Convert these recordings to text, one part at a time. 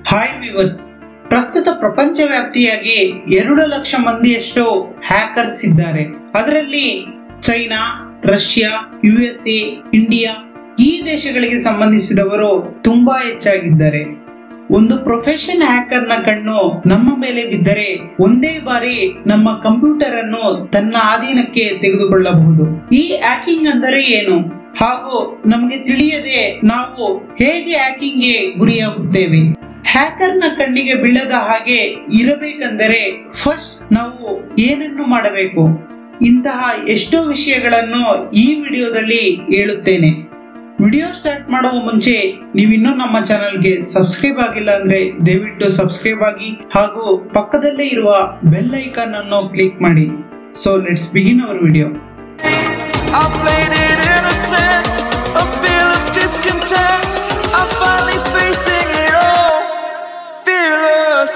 Hi viewers ಪ್ರಸ್ತುತ ಪ್ರಪಂಚವ್ಯಾಪ್ತಿಯಾಗಿ ಎರಡು lakh ಮಂದಿಯಷ್ಟು hackers ಇದ್ದಾರೆ ಅದರಲ್ಲಿ China Russia U S A India ಈ ದೇಶಗಳಿಗೆ ಸಂಬಂಧಿಸಿದವರು ತುಂಬಾ ಹೆಚ್ಚಾಗಿದ್ದಾರೆ ಒಂದು ಪ್ರೊಫೆಷನ್ ಹ್ಯಾಕರ್ನ ಕಣ್ಣು ನಮ್ಮ ಮೇಲೆ ಬಿದ್ದರೆ ಒಂದೇ ಬಾರಿ ನಮ್ಮ ಕಂಪ್ಯೂಟರ್ ಅನ್ನು ತನ್ನ ಆಧೀನಕ್ಕೆ ತೆಗೆದುಕೊಳ್ಳಬಹುದು ಈ ಹ್ಯಾಕಿಂಗ್ ಅಂದರೆ ಏನು ಹಾಗೂ ನಮಗೆ ತಿಳಿಯದೆ ನಾವು ಹೇಗೆ ಹ್ಯಾಕಿಂಗ್ಗೆ ಗುರಿಯಾಗುತ್ತೇವೆ ಹ್ಯಾಕರ್ನ ಕಣ್ಣಿಗೆ ಬೀಳದ ಹಾಗೆ ಇರಬೇಕೆಂದರೆ ಫಸ್ಟ್ ನಾವು ಏನನ್ನು ಮಾಡಬೇಕು ಇಂತಹ ಎಷ್ಟೋ ವಿಷಯಗಳನ್ನು ಈ ವಿಡಿಯೋದಲ್ಲಿ ಹೇಳುತ್ತೇನೆ ವಿಡಿಯೋ ಸ್ಟಾರ್ಟ್ ಮಾಡುವ ಮುಂಚೆ ನೀವಿನ್ನೂ ನಮ್ಮ ಚಾನಲ್ಗೆ ಸಬ್ಸ್ಕ್ರೈಬ್ ಆಗಿಲ್ಲ ಅಂದ್ರೆ ದಯವಿಟ್ಟು ಸಬ್ಸ್ಕ್ರೈಬ್ ಆಗಿ ಹಾಗೂ ಪಕ್ಕದಲ್ಲೇ ಇರುವ ಬೆಲ್ ಐಕಾನ್ ಅನ್ನು ಕ್ಲಿಕ್ ಮಾಡಿ so let's begin our video I played it innocent, a feel of discontent. I'm finally facing it all, fearless.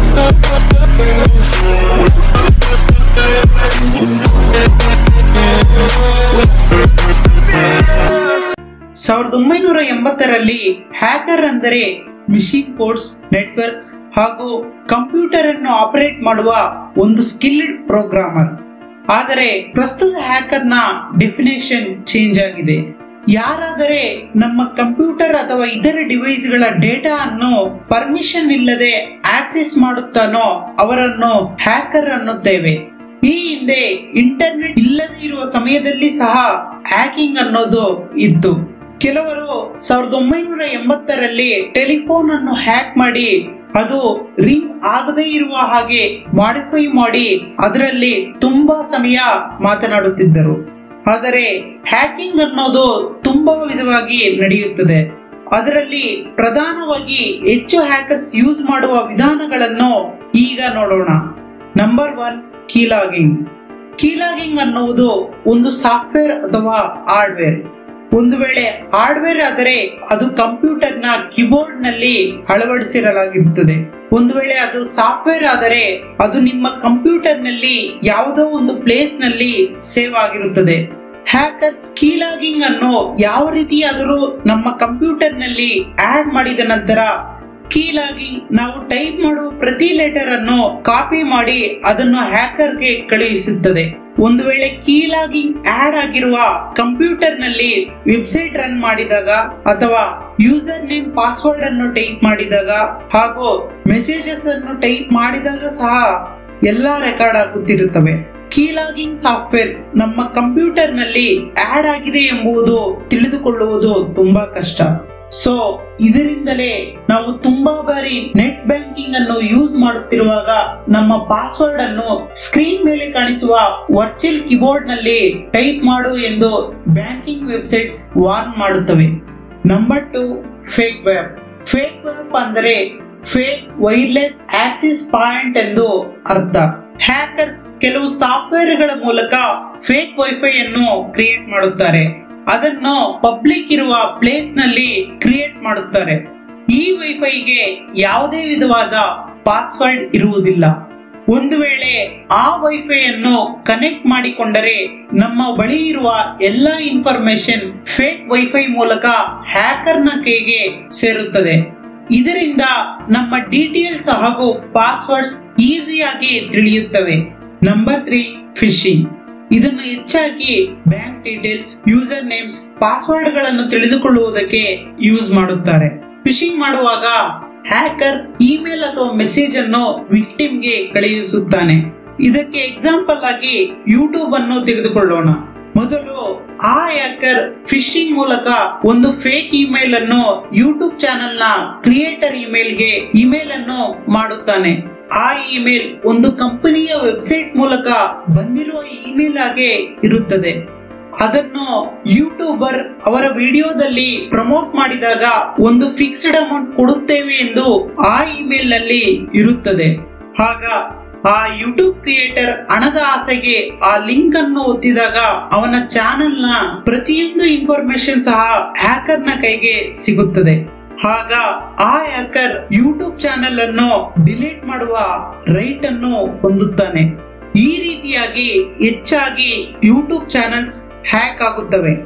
ಸಾವಿರದ ಒಂಬೈನೂರ ಎಂಬತ್ತರಲ್ಲಿ ಹ್ಯಾಕರ್ ಅಂದರೆ ಮಿಷಿನ್ ಕೋಡ್ಸ್ ನೆಟ್ವರ್ಕ್ಸ್ ಹಾಗೂ ಕಂಪ್ಯೂಟರ್ ಅನ್ನು ಆಪರೇಟ್ ಮಾಡುವ ಒಂದು ಸ್ಕಿಲ್ಡ್ ಪ್ರೋಗ್ರಾಮರ್ ಆದರೆ ಪ್ರಸ್ತುತ ಹ್ಯಾಕರ್ನ ಡೆಫಿನೇಷನ್ ಚೇಂಜ್ ಆಗಿದೆ ಯಾರಾದರೆ ನಮ್ಮ ಕಂಪ್ಯೂಟರ್ ಅಥವಾ ಇತರ ಡಿವೈಸ್ಗಳ ಡೇಟಾ ಅನ್ನು ಪರ್ಮಿಷನ್ ಇಲ್ಲದೆ ಆಕ್ಸೆಸ್ ಮಾಡುತ್ತಾನೋ ಅವರನ್ನು ಹ್ಯಾಕರ್ ಅನ್ನುತ್ತೇವೆ ಈ ಹಿಂದೆ ಇಂಟರ್ನೆಟ್ ಇಲ್ಲದೆ ಇರುವ ಸಮಯದಲ್ಲಿ ಸಹ ಹ್ಯಾಕಿಂಗ್ ಅನ್ನೋದು ಇತ್ತು ಕೆಲವರು ಸಾವಿರದ ಒಂಬೈನೂರ ಎಂಬತ್ತರಲ್ಲಿ ಟೆಲಿಫೋನ್ ಅನ್ನು ಹ್ಯಾಕ್ ಮಾಡಿ ಅದು ರಿಂಗ್ ಆಗದೇ ಇರುವ ಹಾಗೆ ಮಾಡಿಫೈ ಮಾಡಿ ಅದರಲ್ಲಿ ತುಂಬಾ ಸಮಯ ಮಾತನಾಡುತ್ತಿದ್ದರು ಆದರೆ ಹ್ಯಾಕಿಂಗ್ ಅನ್ನೋದು ತುಂಬಾ ವಿಧವಾಗಿ ನಡೆಯುತ್ತದೆ ಅದರಲ್ಲಿ ಪ್ರಧಾನವಾಗಿ ಹೆಚ್ಚು ಹ್ಯಾಕರ್ಸ್ ಯೂಸ್ ಮಾಡುವ ವಿಧಾನಗಳನ್ನು ಈಗ ನೋಡೋಣ ನಂಬರ್ ಒನ್ ಕೀಲಾಗಿಂಗ್ ಕೀಲಾಗಿಂಗ್ ಅನ್ನುವುದು ಒಂದು ಸಾಫ್ಟ್ವೇರ್ ಅಥವಾ ಹಾರ್ಡ್ವೇರ್ ಒಂದು ವೇಳೆ ಹಾರ್ಡ್ವೇರ್ ಆದರೆ ಅದು ಕಂಪ್ಯೂಟರ್ನ ಕೀಬೋರ್ಡ್ ನಲ್ಲಿ ಅಳವಡಿಸಿರಲಾಗಿರುತ್ತದೆ ಒಂದು ವೇಳೆ ಅದು ಸಾಫ್ಟ್ವೇರ್ ಆದರೆ ಅದು ನಿಮ್ಮ ಕಂಪ್ಯೂಟರ್ ನಲ್ಲಿ ಯಾವುದೋ ಒಂದು ಪ್ಲೇಸ್ ನಲ್ಲಿ ಸೇವ್ ಆಗಿರುತ್ತದೆ ಹ್ಯಾಕರ್ಸ್ ಕೀಲಾಗಿಂಗ್ ಅನ್ನು ಯಾವ ರೀತಿಯಾದರೂ ನಮ್ಮ ಕಂಪ್ಯೂಟರ್ ನಲ್ಲಿ ಆಡ್ ಮಾಡಿದ ನಂತರ ಕೀಲಾಗಿಂಗ್ ನಾವು ಟೈಪ್ ಮಾಡುವ ಪ್ರತಿ ಲೆಟರ್ ಅನ್ನು ಕಾಪಿ ಮಾಡಿ ಅದನ್ನು ಹ್ಯಾಕರ್ಗೆ ಕಳುಹಿಸುತ್ತದೆ ಒಂದು ವೇಳೆ ಕೀಲಾಗಿಂಗ್ ಆಡ್ ಆಗಿರುವ ಕಂಪ್ಯೂಟರ್ ನಲ್ಲಿ ವೆಬ್ಸೈಟ್ ರನ್ ಮಾಡಿದಾಗ ಅಥವಾ ಯೂಸರ್ ನೇಮ್ ಪಾಸ್ವರ್ಡ್ ಅನ್ನು ಟೈಪ್ ಮಾಡಿದಾಗ ಹಾಗೂ ಮೆಸೇಜಸ್ ಅನ್ನು ಟೈಪ್ ಮಾಡಿದಾಗ ಸಹ ಎಲ್ಲಾ ರೆಕಾರ್ಡ್ ಆಗುತ್ತಿರುತ್ತವೆ ಕೀಲಾಗಿಂಗ್ ಸಾಫ್ಟ್ವೇರ್ ನಮ್ಮ ಕಂಪ್ಯೂಟರ್ ನಲ್ಲಿ ಆಡ್ ಆಗಿದೆ ಎಂಬುದು ತಿಳಿದುಕೊಳ್ಳುವುದು ತುಂಬಾ ಕಷ್ಟ ಸೊ ಇದರಿಂದಲೇ ನಾವು ತುಂಬಾ ಬಾರಿ ನೆಟ್ ಬ್ಯಾಂಕಿಂಗ್ ಅನ್ನು ಯೂಸ್ ಮಾಡುತ್ತಿರುವಾಗ ನಮ್ಮ ಪಾಸ್ವರ್ಡ್ ಅನ್ನು ಸ್ಕ್ರೀನ್ ಮೇಲೆ ಕಾಣಿಸುವ ವರ್ಚುವಲ್ ಕೀಬೋರ್ಡ್ ನಲ್ಲಿ ಟೈಪ್ ಮಾಡು ಎಂದು ಬ್ಯಾಂಕಿಂಗ್ ವೆಬ್ಸೈಟ್ಸ್ ವಾರ್ನ್ ಮಾಡುತ್ತವೆ number two fake web fake web ಅಂದರೆ ಫೇಕ್ ವೈರ್ಲೆಸ್ ಆಕ್ಸಿಸ್ ಪಾಯಿಂಟ್ ಎಂದು ಅರ್ಥ ಹ್ಯಾಕರ್ಸ್ ಕೆಲವು ಸಾಫ್ಟ್ವೇರ್ಗಳ ಮೂಲಕ ಫೇಕ್ ವೈಫೈ ಅನ್ನು ಕ್ರಿಯೇಟ್ ಮಾಡುತ್ತಾರೆ ಅದನ್ನು ಪಬ್ಲಿಕ್ ಇರುವ ಪ್ಲೇಸ್ ನಲ್ಲಿ ಕ್ರಿಯೇಟ್ ಮಾಡುತ್ತಾರೆ ಈ ವೈಫೈಗೆ ಯಾವುದೇ ವಿಧವಾದ ಪಾಸ್ವರ್ಡ್ ಇರುವುದಿಲ್ಲ ಒಂದು ವೇಳೆ ಆ ವೈಫೈ ಅನ್ನು ಕನೆಕ್ಟ್ ಮಾಡಿಕೊಂಡರೆ ನಮ್ಮ ಬಳಿ ಇರುವ ಎಲ್ಲ ಇನ್ಫಾರ್ಮೇಶನ್ ಫೇಕ್ ವೈಫೈ ಮೂಲಕ ಹ್ಯಾಕರ್ನ ಕೈಗೆ ಸೇರುತ್ತದೆ ಇದರಿಂದ ನಮ್ಮ ಡೀಟೇಲ್ಸ್ ಹಾಗೂ ಪಾಸ್ವರ್ಡ್ಸ್ ಈಸಿಯಾಗಿ ತಿಳಿಯುತ್ತವೆ ನಂಬರ್ ತ್ರೀ ಫಿಶಿಂಗ್ ಇದನ್ನು ಹೆಚ್ಚಾಗಿ bank details user names password ಗಳನ್ನು ತಿಳಿದುಕೊಳ್ಳುವುದಕ್ಕೆ ಯೂಸ್ ಮಾಡುತ್ತಾರೆ ಫಿಶಿಂಗ್ ಮಾಡುವಾಗ ಹ್ಯಾಕರ್ ಇಮೇಲ್ ಅಥವಾ ಮೆಸೇಜ್ ಅನ್ನು ವಿಕ್ಟಿಮ್ಗೆ ಕಳುಹಿಸುತ್ತಾನೆ ಇದಕ್ಕೆ ಎಕ್ಸಾಂಪಲ್ ಆಗಿ ಯೂಟ್ಯೂಬ್ ಅನ್ನು ತೆಗೆದುಕೊಳ್ಳೋಣ ಮೊದಲು ಆ ಹ್ಯಾಕರ್ ಫಿಶಿಂಗ್ ಮೂಲಕ ಒಂದು ಫೇಕ್ ಇಮೇಲ್ ಅನ್ನು ಯೂಟ್ಯೂಬ್ ಚಾನೆಲ್ ನ ಕ್ರಿಯೇಟರ್ ಇಮೇಲ್ಗೆ ಇಮೇಲ್ ಅನ್ನು ಮಾಡುತ್ತಾನೆ ಆ ಇಮೇಲ್ ಒಂದು ಕಂಪನಿಯ ವೆಬ್ಸೈಟ್ ಮೂಲಕ ಬಂದಿರುವ ಇಮೇಲ್ ಆಗಿ ಇರುತ್ತದೆ ಅದನ್ನು ಯೂಟ್ಯೂಬರ್ ಅವರ ವಿಡಿಯೋದಲ್ಲಿ ಪ್ರಮೋಟ್ ಮಾಡಿದಾಗ ಒಂದು ಫಿಕ್ಸ್ಡ್ ಅಮೌಂಟ್ ಕೊಡುತ್ತೇವೆ ಎಂದು ಆ ಇಮೇಲ್ ನಲ್ಲಿ ಇರುತ್ತದೆ ಆಗ ಆ ಯೂಟ್ಯೂಬ್ ಕ್ರಿಯೇಟರ್ ಹಣದ ಆಸೆಗೆ ಆ ಲಿಂಕ್ ಅನ್ನು ಒತ್ತಿದಾಗ ಅವನ ಚಾನೆಲ್ ನ ಪ್ರತಿಯೊಂದು ಇನ್ಫಾರ್ಮೇಶನ್ ಸಹ ಹ್ಯಾಕರ್ ನ ಕೈಗೆ ಸಿಗುತ್ತದೆ ಆಗ ಆ ಹ್ಯಾಕರ್ ಯೂಟ್ಯೂಬ್ ಚಾನೆಲ್ ಅನ್ನು ಡಿಲೀಟ್ ಮಾಡುವ ರೈಟ್ ಅನ್ನು ಹೊಂದುತ್ತಾನೆ ಈ ರೀತಿಯಾಗಿ ಹೆಚ್ಚಾಗಿ ಯೂಟ್ಯೂಬ್ ಚಾನೆಲ್ಸ್ ಹ್ಯಾಕ್ ಆಗುತ್ತವೆ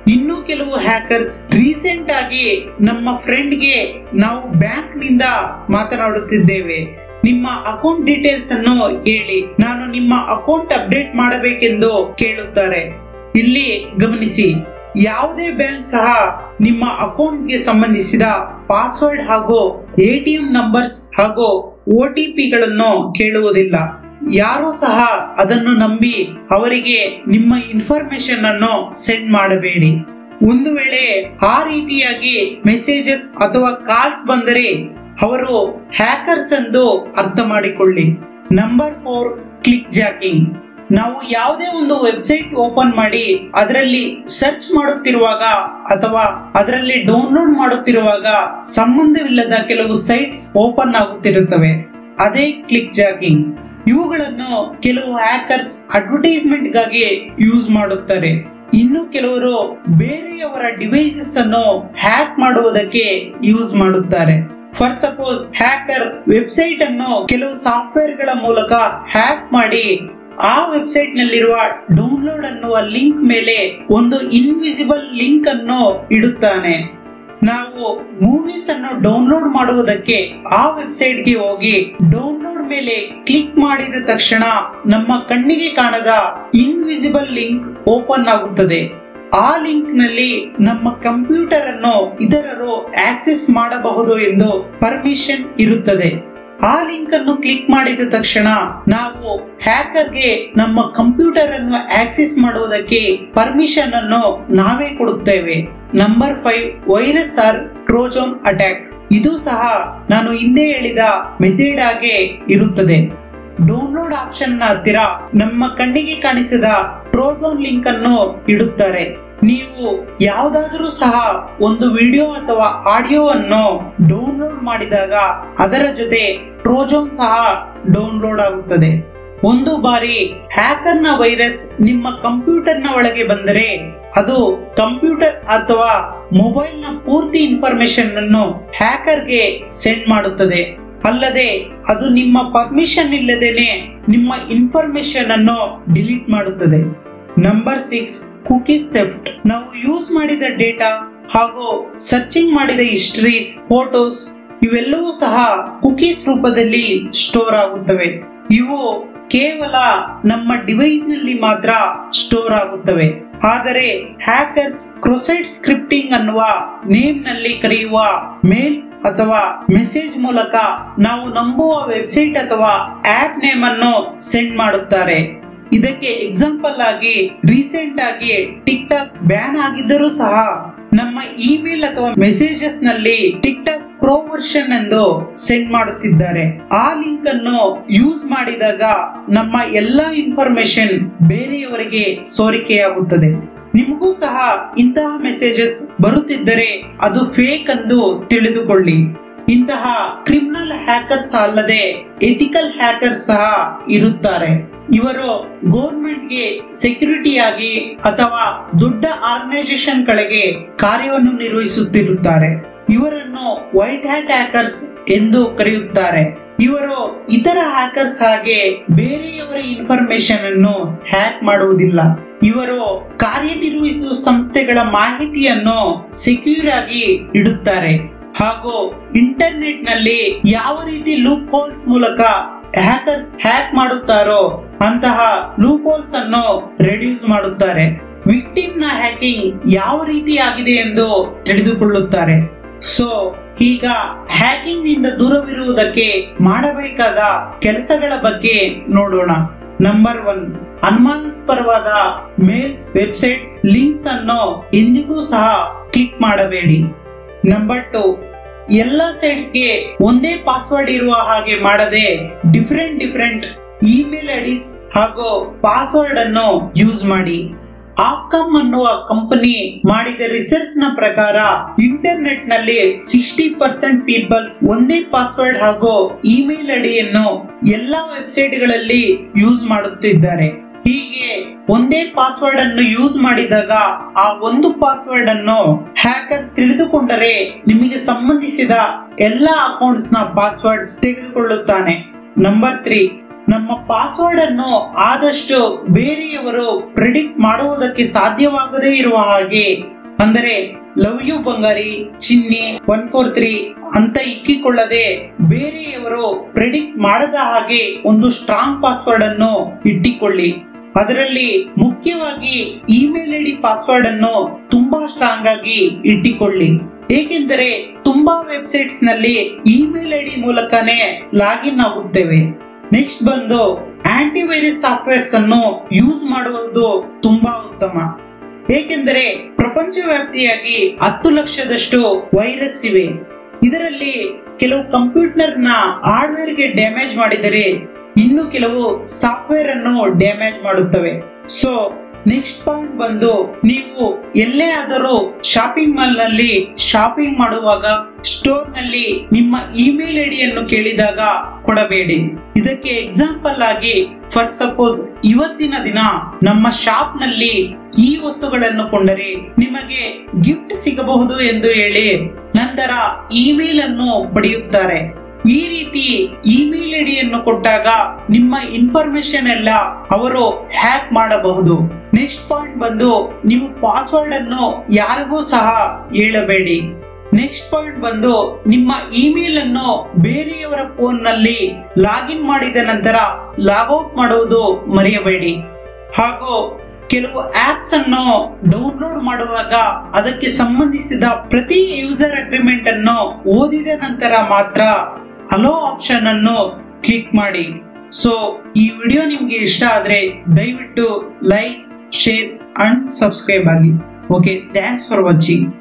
ಇನ್ನು ಕೆಲವು ಹ್ಯಾಕರ್ಸ್ ರೀಸೆಂಟ್ ಆಗಿ ನಮ್ಮ ಫ್ರೆಂಡ್ಗೆ ನಾವು ಬ್ಯಾಂಕ್ ನಿಂದ ಮಾತನಾಡುತ್ತಿದ್ದೇವೆ ನಿಮ್ಮ ಅಕೌಂಟ್ ಡೀಟೇಲ್ಸ್ ಅನ್ನು ಹೇಳಿ ನಾನು ನಿಮ್ಮ ಅಕೌಂಟ್ ಅಪ್ಡೇಟ್ ಮಾಡಬೇಕೆಂದು ಕೇಳುತ್ತಾರೆ ಇಲ್ಲಿ ಗಮನಿಸಿ ಯಾವುದೇ ಬ್ಯಾಂಕ್ ಸಹ ನಿಮ್ಮ ಅಕೌಂಟ್ಗೆ ಸಂಬಂಧಿಸಿದ ಪಾಸ್ವರ್ಡ್ ಹಾಗೂ ಎಟಿಎಂ ನಂಬರ್ಸ್ ಹಾಗೂ ಒ ಟಿ ಪಿಗಳನ್ನು ಕೇಳುವುದಿಲ್ಲ ಯಾರೂ ಸಹ ಅದನ್ನು ನಂಬಿ ಅವರಿಗೆ ನಿಮ್ಮ ಇನ್ಫಾರ್ಮೇಶನ್ ಅನ್ನು ಸೆಂಡ್ ಮಾಡಬೇಡಿ ಒಂದು ವೇಳೆ ಆ ರೀತಿಯಾಗಿ ಮೆಸೇಜಸ್ ಅಥವಾ ಕಾಲ್ಸ್ ಬಂದರೆ ಅವರು ಹ್ಯಾಕರ್ಸ್ ಎಂದು ಅರ್ಥ ಮಾಡಿಕೊಳ್ಳಿ ನಂಬರ್ ಫೋರ್ ಕ್ಲಿಕ್ ಜಾಕಿಂಗ್ ನಾವು ಯಾವುದೇ ಒಂದು ವೆಬ್ಸೈಟ್ ಓಪನ್ ಮಾಡಿ ಅದರಲ್ಲಿ ಸರ್ಚ್ ಮಾಡುತ್ತಿರುವಾಗ ಅಥವಾ ಅದರಲ್ಲಿ ಡೌನ್ಲೋಡ್ ಮಾಡುತ್ತಿರುವಾಗ ಸಂಬಂಧವಿಲ್ಲದ ಕೆಲವು ಸೈಟ್ಸ್ ಓಪನ್ ಆಗುತ್ತಿರುತ್ತವೆ ಅದೇ ಕ್ಲಿಕ್ ಜಾಕಿಂಗ್ ಇವುಗಳನ್ನು ಕೆಲವು ಹ್ಯಾಕರ್ಸ್ ಅಡ್ವರ್ಟೈಸ್ಮೆಂಟ್ ಗಾಗಿ ಯೂಸ್ ಮಾಡುತ್ತಾರೆ ಇನ್ನು ಕೆಲವರು ಬೇರೆಯವರ ಡಿವೈಸಸ್ ಅನ್ನು ಹ್ಯಾಕ್ ಮಾಡುವುದಕ್ಕೆ ಯೂಸ್ ಮಾಡುತ್ತಾರೆ ಫಾರ್ ಸಪೋಸ್ ಹ್ಯಾಕರ್ ವೆಬ್ಸೈಟ್ ಅನ್ನು ಕೆಲವು ಸಾಫ್ಟ್ವೇರ್ ಗಳ ಮೂಲಕ ಹ್ಯಾಕ್ ಮಾಡಿ ಆ ವೆಬ್ಸೈಟ್ ನಲ್ಲಿರುವ ಡೌನ್ಲೋಡ್ ಅನ್ನುವ ಲಿಂಕ್ ಮೇಲೆ ಒಂದು ಇನ್ವಿಸಿಬಲ್ ಲಿಂಕ್ ಅನ್ನು ಇಡುತ್ತಾನೆ ನಾವು ಮೂವೀಸ್ ಅನ್ನು ಡೌನ್ಲೋಡ್ ಮಾಡುವುದಕ್ಕೆ ಆ ವೆಬ್ಸೈಟ್ಗೆ ಹೋಗಿ ಡೌನ್ಲೋಡ್ ಮೇಲೆ ಕ್ಲಿಕ್ ಮಾಡಿದ ತಕ್ಷಣ ನಮ್ಮ ಕಣ್ಣಿಗೆ ಕಾಣದ ಇನ್ವಿಸಿಬಲ್ ಲಿಂಕ್ ಓಪನ್ ಆಗುತ್ತದೆ ಆ ಲಿಂಕ್ ನಲ್ಲಿ ನಮ್ಮ ಕಂಪ್ಯೂಟರ್ ಅನ್ನು ಇತರರು ಆಕ್ಸೆಸ್ ಮಾಡಬಹುದು ಎಂದು ಪರ್ಮಿಷನ್ ಇರುತ್ತದೆ ಆ ಲಿಂಕ್ ಅನ್ನು ಕ್ಲಿಕ್ ಮಾಡಿದ ತಕ್ಷಣ ನಾವು ಹ್ಯಾಕರ್ಗೆ ನಮ್ಮ ಕಂಪ್ಯೂಟರ್ ಅನ್ನು ಆಕ್ಸೆಸ್ ಮಾಡುವುದಕ್ಕೆ ಪರ್ಮಿಷನ್ ಅನ್ನು ನಾವೇ ಕೊಡುತ್ತೇವೆ number five virus or trojan attack ಇದು ಸಹ ನಾನು ಹಿಂದೆ ಹೇಳಿದ ಮೆಥಡ್ ಆಗಿ ಇರುತ್ತದೆ ಡೌನ್ಲೋಡ್ ಆಪ್ಷನ್ ನ ಹತ್ತಿರ ನಮ್ಮ ಕಣ್ಣಿಗೆ ಕಾಣಿಸಿದ ಟ್ರೋಜೋನ್ ಲಿಂಕ್ ಅನ್ನು ಇಡುತ್ತಾರೆ ನೀವು ಯಾವುದಾದರೂ ಸಹ ಒಂದು ವಿಡಿಯೋ ಅಥವಾ ಆಡಿಯೋವನ್ನು ಡೌನ್ಲೋಡ್ ಮಾಡಿದಾಗ ಅದರ ಜೊತೆ ಟ್ರೋಜೋನ್ ಸಹ ಡೌನ್ಲೋಡ್ ಆಗುತ್ತದೆ ಒಂದು ಬಾರಿ ಹ್ಯಾಕರ್ನ ವೈರಸ್ ನಿಮ್ಮ ಕಂಪ್ಯೂಟರ್ನ ಒಳಗೆ ಬಂದರೆ ಅದು ಕಂಪ್ಯೂಟರ್ ಅಥವಾ ಮೊಬೈಲ್ನ ಪೂರ್ತಿ ಇನ್ಫಾರ್ಮೇಶನ್ ಅನ್ನು ಹ್ಯಾಕರ್ಗೆ ಸೆಂಡ್ ಮಾಡುತ್ತದೆ ಅಲ್ಲದೆ ಅದು ನಿಮ್ಮ ಪರ್ಮಿಷನ್ ಇಲ್ಲದೇನೆ ನಿಮ್ಮ ಇನ್ಫಾರ್ಮೇಶನ್ ಅನ್ನು ಡಿಲೀಟ್ ಮಾಡುತ್ತದೆ ನಂಬರ್ ಸಿಕ್ಸ್ ಕುಕೀಸ್ ಥೆಫ್ಟ್ ನಾವು ಯೂಸ್ ಮಾಡಿದ ಡೇಟಾ ಹಾಗೂ ಸರ್ಚಿಂಗ್ ಮಾಡಿದ ಹಿಸ್ಟರೀಸ್ ಫೋಟೋಸ್ ಇವೆಲ್ಲವೂ ಸಹ ಕುಕೀಸ್ ರೂಪದಲ್ಲಿ ಸ್ಟೋರ್ ಆಗುತ್ತವೆ ಇವು ಕೇವಲ ನಮ್ಮ ಡಿವೈಸ್ ನಲ್ಲಿ ಮಾತ್ರ ಸ್ಟೋರ್ ಆಗುತ್ತವೆ ಆದರೆ ಹ್ಯಾಕರ್ಸ್ ಕ್ರೊಸೈಡ್ ಸ್ಕ್ರಿಪ್ಟಿಂಗ್ ಅನ್ನುವ ನೇಮ್ ನಲ್ಲಿ ಕರೆಯುವ ಮೇಲ್ ಅಥವಾ ಮೆಸೇಜ್ ಮೂಲಕ ನಾವು ನಂಬುವ ವೆಬ್ಸೈಟ್ ಅಥವಾ ಆಪ್ ನೇಮ್ ಅನ್ನು ಸೆಂಡ್ ಮಾಡುತ್ತಾರೆ ಇದಕ್ಕೆ ಎಕ್ಸಾಂಪಲ್ ಆಗಿ ರೀಸೆಂಟ್ ಆಗಿ ಟಿಕ್ ಟಾಕ್ ಬ್ಯಾನ್ ಆಗಿದ್ದರೂ ಸಹ ನಮ್ಮ ಇಮೇಲ್ ಅಥವಾ ಮೆಸೇಜಸ್ ನಲ್ಲಿ ಟಿಕ್ ಟಾಕ್ ಪ್ರೋ ವರ್ಷನ್ ಎಂದು ಸೆಂಡ್ ಮಾಡುತ್ತಿದ್ದಾರೆ ಆ ಲಿಂಕ್ ಅನ್ನು ಯೂಸ್ ಮಾಡಿದಾಗ ನಮ್ಮ ಎಲ್ಲಾ ಇನ್ಫಾರ್ಮೇಶನ್ ಬೇರೆಯವರಿಗೆ ಸೋರಿಕೆಯಾಗುತ್ತದೆ ನಿಮಗೂ ಸಹ ಇಂತಹ ಮೆಸೇಜಸ್ ಬರುತ್ತಿದ್ದರೆ ಅದು ಫೇಕ್ ಎಂದು ತಿಳಿದುಕೊಳ್ಳಿ ಇಂತಹ ಕ್ರಿಮಿನಲ್ ಹ್ಯಾಕರ್ಸ್ ಅಲ್ಲದೆ ಎಥಿಕಲ್ ಹ್ಯಾಕರ್ಸ್ ಸಹ ಇರುತ್ತಾರೆ ಇವರು ಗೆ ಸೆಕ್ಯೂರಿಟಿಯಾಗಿ ಅಥವಾ ದೊಡ್ಡ ಆರ್ಗನೈಸೇಷನ್ ಗಳಿಗೆ ಕಾರ್ಯವನ್ನು ನಿರ್ವಹಿಸುತ್ತಿರುತ್ತಾರೆ ಇವರನ್ನು ವೈಟ್ ಹ್ಯಾಟ್ ಹ್ಯಾಕರ್ಸ್ ಎಂದು ಕರೆಯುತ್ತಾರೆ ಇವರು ಇತರ ಹ್ಯಾಕರ್ಸ್ ಹಾಗೆ ಬೇರೆಯವರ ಇನ್ಫಾರ್ಮೇಶನ್ ಅನ್ನು ಹ್ಯಾಕ್ ಮಾಡುವುದಿಲ್ಲ ಇವರು ಕಾರ್ಯನಿರ್ವಹಿಸುವ ಸಂಸ್ಥೆಗಳ ಮಾಹಿತಿಯನ್ನು ಸೆಕ್ಯೂರ್ ಆಗಿ ಇಡುತ್ತಾರೆ ಹಾಗೂ ಇಂಟರ್ನೆಟ್ ನಲ್ಲಿ ಯಾವ ರೀತಿ ಲೂಪ್ ಹೋಲ್ಸ್ ಮೂಲಕ ಹ್ಯಾಕರ್ಸ್ ಹ್ಯಾಕ್ ಮಾಡುತ್ತಾರೋ ಅಂತಹ ಲೂಪ್ ಹೋಲ್ಸ್ ಅನ್ನು ರೆಡ್ಯೂಸ್ ಮಾಡುತ್ತಾರೆ ವಿಕ್ಟಿಮ್ ನ ಹ್ಯಾಕಿಂಗ್ ಯಾವ ರೀತಿ ಆಗಿದೆ ಎಂದು ತಿಳಿದುಕೊಳ್ಳುತ್ತಾರೆ ಸೊ ಈಗ ಹ್ಯಾಕಿಂಗ್ ನಿಂದ ದೂರವಿರುವುದಕ್ಕೆ ಮಾಡಬೇಕಾದ ಕೆಲಸಗಳ ಬಗ್ಗೆ ನೋಡೋಣ ನಂಬರ್ ಒನ್ ಅನುಮಾನಾಸ್ಪದವಾದ ಮೇಲ್ಸ್ ವೆಬ್ಸೈಟ್ಸ್ ಲಿಂಕ್ಸ್ ಅನ್ನು ಎಂದಿಗೂ ಸಹ ಕ್ಲಿಕ್ ಮಾಡಬೇಡಿ ನಂಬರ್ ಟು ಎಲ್ಲ ಸೈಟ್ಸ್ಗೆ ಒಂದೇ ಪಾಸ್ವರ್ಡ್ ಇರುವ ಹಾಗೆ ಮಾಡದೆ ಡಿಫರೆಂಟ್ ಡಿಫರೆಂಟ್ ಇಮೇಲ್ ಐಡಿಸ್ ಹಾಗೂ ಪಾಸ್ವರ್ಡ್ ಅನ್ನು ಯೂಸ್ ಮಾಡಿ ಆಫ್ಕಮ್ ಅನ್ನುವ ಕಂಪನಿ ಮಾಡಿದ ರಿಸರ್ಚ್ ನ ಪ್ರಕಾರ ಇಂಟರ್ನೆಟ್ ನಲ್ಲಿ ಸಿಕ್ಸ್ಟಿ ಪರ್ಸೆಂಟ್ ಪೀಪಲ್ಸ್ ಒಂದೇ ಪಾಸ್ವರ್ಡ್ ಹಾಗೂ ಇಮೇಲ್ ಐಡಿಯನ್ನು ಎಲ್ಲಾ ವೆಬ್ಸೈಟ್ ಗಳಲ್ಲಿ ಯೂಸ್ ಮಾಡುತ್ತಿದ್ದಾರೆ ಹೀಗೆ ಒಂದೇ ಪಾಸ್ವರ್ಡ್ ಅನ್ನು ಯೂಸ್ ಮಾಡಿದಾಗ ಆ ಒಂದು ಪಾಸ್ವರ್ಡ್ ಅನ್ನು ಹ್ಯಾಕರ್ ತಿಳಿದುಕೊಂಡರೆ ನಿಮಗೆ ಸಂಬಂಧಿಸಿದ ಎಲ್ಲಾ ಅಕೌಂಟ್ಸ್ ನ ಪಾಸ್ವರ್ಡ್ಸ್ ತೆಗೆದುಕೊಳ್ಳುತ್ತಾನೆ ನಂಬರ್ ತ್ರೀ ನಮ್ಮ ಪಾಸ್ವರ್ಡ್ ಅನ್ನು ಆದಷ್ಟು ಬೇರೆಯವರು ಪ್ರಿಡಿಕ್ಟ್ ಮಾಡುವುದಕ್ಕೆ ಸಾಧ್ಯವಾಗದೇ ಇರುವ ಹಾಗೆ ಅಂದರೆ ಲವ್ ಯು ಬಂಗಾರಿ ಚಿನ್ನಿ ಒನ್ ಫೋರ್ ತ್ರೀ ಅಂತ ಇಕ್ಕಿಕೊಳ್ಳದೆ ಬೇರೆಯವರು ಪ್ರೆಡಿಕ್ಟ್ ಮಾಡದ ಹಾಗೆ ಒಂದು ಸ್ಟ್ರಾಂಗ್ ಪಾಸ್ವರ್ಡ್ ಅನ್ನು ಇಟ್ಟಿಕೊಳ್ಳಿ ಅದರಲ್ಲಿ ಮುಖ್ಯವಾಗಿ ಇಮೇಲ್ ಐಡಿ ಪಾಸ್ವರ್ಡ್ ಅನ್ನು ತುಂಬಾ ಸ್ಟ್ರಾಂಗ್ ಆಗಿ ಇಟ್ಟಿಕೊಳ್ಳಿ ಏಕೆಂದರೆ ತುಂಬಾ ವೆಬ್ಸೈಟ್ಸ್ ನಲ್ಲಿ ಇಮೇಲ್ ಐಡಿ ಮೂಲಕನೇ ಲಾಗಿನ್ ಆಗುತ್ತೇವೆ ನೆಕ್ಸ್ಟ್ ಬಂದು ಆಂಟಿವೈರಸ್ ಸಾಫ್ಟ್ವೇರ್ಸ್ ಅನ್ನು ಯೂಸ್ ಮಾಡುವುದು ತುಂಬಾ ಉತ್ತಮ ಏಕೆಂದರೆ ಪ್ರಪಂಚವ್ಯಾಪ್ತಿಯಾಗಿ ಹತ್ತು ಲಕ್ಷದಷ್ಟು ವೈರಸ್ ಇವೆ ಇದರಲ್ಲಿ ಕೆಲವು ಕಂಪ್ಯೂಟರ್ ನ ಹಾರ್ಡ್ವೇರ್ ಗೆ ಡ್ಯಾಮೇಜ್ ಮಾಡಿದರೆ ಇನ್ನು ಕೆಲವು ಸಾಫ್ಟ್ವೇರ್ ಅನ್ನು ಡ್ಯಾಮೇಜ್ ಮಾಡುತ್ತವೆ ಸೊ ನೆಕ್ಸ್ಟ್ ಪಾಯಿಂಟ್ ಬಂದು ನೀವು ಎಲ್ಲೇ ಆದರೂ ಶಾಪಿಂಗ್ ಮಾಲ್ ನಲ್ಲಿ ಶಾಪಿಂಗ್ ಮಾಡುವಾಗ ಸ್ಟೋರ್ ನಲ್ಲಿ ನಿಮ್ಮ ಇಮೇಲ್ ಐಡಿಯನ್ನು ಕೇಳಿದಾಗ ಕೊಡಬೇಡಿ ಇದಕ್ಕೆ ಎಕ್ಸಾಂಪಲ್ ಆಗಿ ಫಾರ್ ಸಪೋಸ್ ಇವತ್ತಿನ ದಿನ ನಮ್ಮ ಶಾಪ್ ನಲ್ಲಿ ಈ ವಸ್ತುಗಳನ್ನು ಕೊಂಡರೆ ನಿಮಗೆ ಗಿಫ್ಟ್ ಸಿಗಬಹುದು ಎಂದು ಹೇಳಿ ನಂತರ ಇಮೇಲ್ ಅನ್ನು ಪಡೆಯುತ್ತಾರೆ ಈ ರೀತಿ ಇಮೇಲ್ ಐಡಿಯನ್ನು ಕೊಟ್ಟಾಗ ನಿಮ್ಮ ಇನ್ಫಾರ್ಮೇಶನ್ ಎಲ್ಲ ಅವರು ಹ್ಯಾಕ್ ಮಾಡಬಹುದು ನೆಕ್ಸ್ಟ್ ಪಾಯಿಂಟ್ ಬಂದು ನೀವು ಪಾಸ್ವರ್ಡ್ ಅನ್ನು ಯಾರಿಗೂ ಸಹ ಹೇಳಬೇಡಿ ನೆಕ್ಸ್ಟ್ ಪಾಯಿಂಟ್ ಬಂದು ನಿಮ್ಮ ಇಮೇಲ್ ಅನ್ನು ಬೇರೆಯವರ ಫೋನ್ ನಲ್ಲಿ ಲಾಗಿನ್ ಮಾಡಿದ ನಂತರ ಲಾಗೌಟ್ ಮಾಡುವುದು ಮರೆಯಬೇಡಿ ಹಾಗೂ ಕೆಲವು ಆಪ್ಸ್ ಅನ್ನು ಡೌನ್ಲೋಡ್ ಮಾಡುವಾಗ ಅದಕ್ಕೆ ಸಂಬಂಧಿಸಿದ ಪ್ರತಿ ಯೂಸರ್ ಅಗ್ರಿಮೆಂಟ್ ಅನ್ನು ಓದಿದ ನಂತರ ಮಾತ್ರ ಅಲೋ ಆಪ್ಷನ್ ಅನ್ನು ಕ್ಲಿಕ್ ಮಾಡಿ ಸೊ ಈ ವಿಡಿಯೋ ನಿಮ್ಗೆ ಇಷ್ಟ ಆದ್ರೆ ದಯವಿಟ್ಟು ಲೈಕ್ ಶೇರ್ ಅಂಡ್ ಸಬ್ಸ್ಕ್ರೈಬ್ ಆಗಿ ಓಕೆ ಥ್ಯಾಂಕ್ಸ್ ಫಾರ್ ವಾಚಿಂಗ್